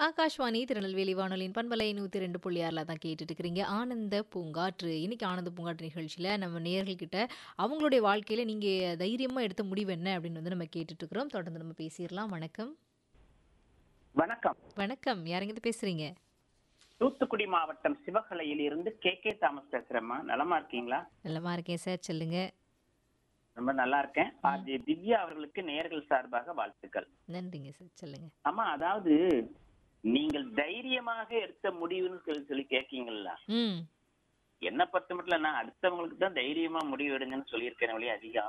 ஆகாஷ்வாணி திருநெல்வேலி வானொலியின் பண்பலை நூற்றி ரெண்டு புள்ளி ஆறில் தான் கேட்டுட்டு இருக்கிறீங்க ஆனந்த பூங்காற்று இன்னைக்கு ஆனந்த பூங்காற்று நிகழ்ச்சியில் நம்ம நேயர்கள்கிட்ட அவங்களுடைய வாழ்க்கையில் நீங்கள் தைரியமாக எடுத்த முடிவு என்ன அப்படின்னு வந்து நம்ம கேட்டுட்டு இருக்கிறோம் தொடர்ந்து நம்ம பேசிடலாம் வணக்கம் வணக்கம் வணக்கம் யாருங்க பேசுறீங்க தூத்துக்குடி மாவட்டம் சிவகலையில் இருந்து கே கே தாமஸ் பேசுறேம்மா நலமா இருக்கீங்களா நல்லமா இருக்கேன் சார் சொல்லுங்க ரொம்ப நல்லா இருக்கேன் ஆர்ஜே திவ்யா அவர்களுக்கு நேர்கள் சார்பாக வாழ்த்துக்கள் நன்றிங்க சார் சொல்லுங்க ஆமா அதாவது நீங்கள் தைரியமாக எடுத்த முடிவுன்னு சொல்லி சொல்லி கேட்கீங்களா ம் என்ன பொறுத்த மட்டும் இல்ல, நான் அடுத்தவங்களுக்கு தான் தைரியமா முடிவு எடுங்கன்னு சொல்லியிருக்கேன் வழி அதிகம்